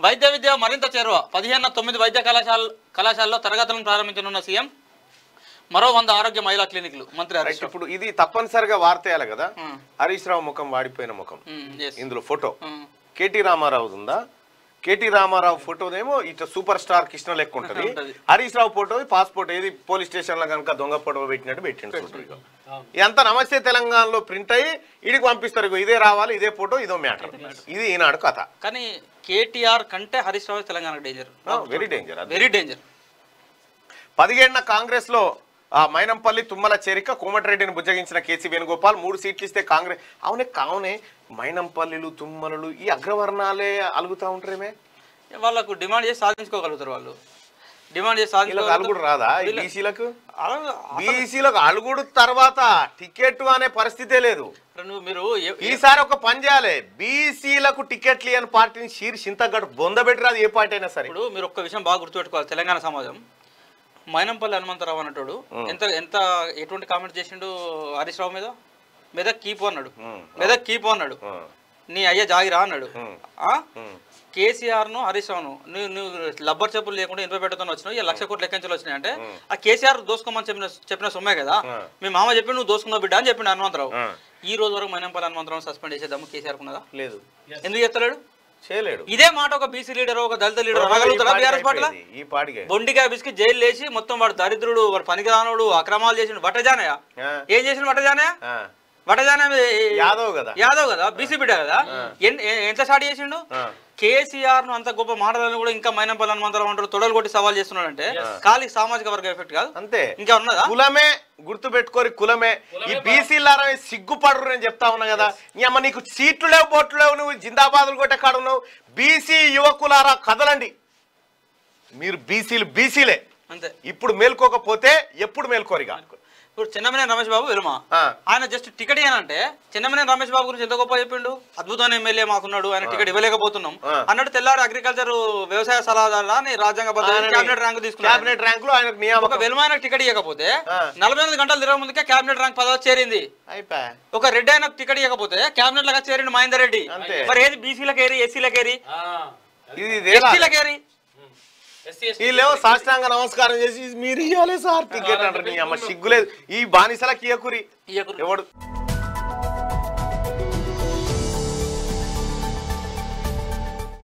వైద్య విద్య మరింత చేరువ పదిహేను తొమ్మిది వైద్య కళాశాల కళాశాలలో తరగతులను ప్రారంభించనున్న సీఎం మరో వంద ఆరోగ్య మహిళా క్లినిక్లు మంత్రి హరీష్ రైట్ ఇప్పుడు ఇది తప్పనిసరిగా వార్తేయాలి కదా ఉమ్. హరీష్ రావు ముఖం వాడిపోయిన ముఖం ఉమ్, yes. ఇందులో ఫోటో ఉమ్, కేటీ రామారావు ఉందా కేటీ రామారావు ఫోటోనేమో ఇట్లా సూపర్ స్టార్ కృష్ణ లెక్క ఉంటది ఉంటది. హరీష్ రావు ఫోటో పాస్పోర్ట్ ఏది పోలీస్ స్టేషన్ లో కనుక దొంగ ఫోటో పెట్టినట్టు పెట్టిండు చూడు ఇగో. ఇదంతా నమస్తే తెలంగాణలో ప్రింట్ అయ్యి ఇడికి పంపిస్తారు ఇగో ఇదే రావాలి ఇదే ఫోటో ఇదో మ్యాటర్ ఇది ఈనాడు కథ కానీ కేటీఆర్ కంటే హరీష్ రావు తెలంగాణకు danger very danger very danger పదిహేడున కాంగ్రెస్ లో ఆ మైనంపల్లి తుమ్మల చేరిక కోమటిరెడ్డిని బుజ్జగించిన కేసీ వేణుగోపాల్ మూడు సీట్లు ఇస్తే కాంగ్రెస్ అవునే కావునే మైనంపల్లిలు తుమ్మలలు ఈ అగ్రవర్ణాలే అలుగుతా ఉంటారేమే వాళ్ళకు డిమాండ్ చేసి సాధించుకోగలుగుతారు వాళ్ళు డిమాండ్ చేసి వీళ్ళకి అలుగుడు రాదా ఈ వీళ్ళ- బీసీలకు అలా- బీసీలకు అలుగుడు తర్వాత టికెట్ అనే పరిస్థితే లేదు అసలు నువ్వు మీరు ఏ- ఈసారి ఒక పని చేయాలి బీసీలకు టికెట్లు ఇవ్వని పార్టీని షీర్ చింతగడ్డ బొందబెట్టరాదు ఏ పార్టీ అయినా సరే ఇప్పుడు మీరు ఒక్క విషయం బాగా గుర్తుపెట్టుకోవాలి తెలంగాణ సమాజం మైనంపల్లి హనుమంతరావు అన్నట్టు ఎంత ఎంత ఎటువంటి కామెంట్ చేసిండు హరీష్ రావు మీద మెదక్ కీపు అన్నాడు ఉమ్. మెదక్ కీపు అన్నాడు ఆ, నీ అయ్య జాగిరా అన్నాడు ఉమ్. ఆ? ఉమ్. కేసీఆర్ ను హరీష్ రావును నువ్వు నువ్వు లబ్బర్ చెప్పులు లేకుండా ఇరవై పెట్టతో వచ్చినావు ఈ లక్ష కోట్లు లెక్కించాలి వచ్చినాయి అంటే ఆ కేసీఆర్ దోసుకోమని చెప్పిన చెప్పిన సొమ్మే కదా ఆ. మీ మామ చెప్పి నువ్వు దోసుకున్నావు బిడ్డ అని చెప్పిండు హనుమంతరావు ఆ. ఈ రోజు వరకు మైనంపల్లి హనుమంతరావు సస్పెండ్ చేసేద్దాము కేసీఆర్ ఉన్నదా లేదు ఎందుకు చేస్తలేడు చేయలేడు ఇదే మాట ఒక బీసీ లీడర్ ఒక దళిత లీడర్ ఈ అనగలుగుతారా పార్టీకి బీఆర్ఎస్ పార్టీలో అయిపోయింది. ఈ పాటికే బొండిగా బిస్కి జైలు లేచి మొత్తం వాడు దరిద్రుడు వాడు పనికిరానుడు అక్రమాలు చేసిండు బట్టజానయ్య ఏం చేసిండు బట్టజానయ్య బట్టజానయ్య యాదవ్ కదా యాదవ్ కదా బీసీ బిడ్డ కదా ఎన్- ఎ- ఎంత స్టార్ట్ చేసిండు ఆ. కేసీఆర్ ను అంత గొప్ప మాటలను కూడా ఇంకా మైనంపల్లి హనుమంతరావు అంటారు తొడలు కొట్టి సవాల్ చేస్తున్నాడంటే ఖాళీ సామాజిక వర్గ ఎఫెక్ట్ కాదు అంతే ఇంకా ఉన్నదా కులమే గుర్తు పెట్టుకోరి కులమే ఈ బీసీలారా సిగ్గుపడరు నేను చెప్తా ఉన్నా కదా నీ అమ్మ నీకు సీట్లు లేవు బోట్లు లేవు నువ్వు జిందాబాదులు కొట్టే కాడు నువ్వు బీసీ యువకులారా కదలండి మీరు బీసీలు బీసీలే అంతే ఇప్పుడు మేల్కోకపోతే ఎప్పుడు మేల్కోరిగా ఇప్పుడు చిన్నమనే రమేష్ బాబు విలుమ ఆ. ఆయన జస్ట్ టికెట్ ఇవ్వనంటే చిన్నమనే రమేష్ బాబు గురించి ఎంత గొప్ప చెప్పిండు అద్భుతమైన ఎమ్మెల్యే మాకున్నాడు ఆయన టికెట్ ఇవ్వలేకపోతున్నాం ఆ. అన్నట్టు తెల్లారు అగ్రికల్చర్ వ్యవసాయ సలహాదారులా అని రాజ్యాంగ క్యాబినెట్ ర్యాంక్ తీసుకున్నాడు క్యాబినెట్ ర్యాంకులు ఆయనకు ఒక నియామకం వెలుమైన టికెట్ ఇవ్వకపోతే ఆ. నలభై ఎనిమిది గంటలు తిరగ ముందుకే క్యాబినెట్ ర్యాంక్ పదవి చేరింది అయిపోయా ఒక రెడ్డి ఆయన టికెట్ ఇవ్వకపోతే క్యాబినెట్ లాగా చేరిండు మహేందర్ రెడ్డి అంతే. మరి ఏది బీసీలకు ఏరి ఎస్సీలకు ఏరి ఇది ఇదేలా? ఎస్టీలకు ఏరి వీళ్ళేమో సాష్టాంగ నమస్కారం చేసి మీరు ఇవ్వాలి సార్ టికెట్ అంటారు నీ అమ్మ సిగ్గులేదు ఈ బానిసలకి ఇయ్యకురి ఇయ్యకురి. ఎవడు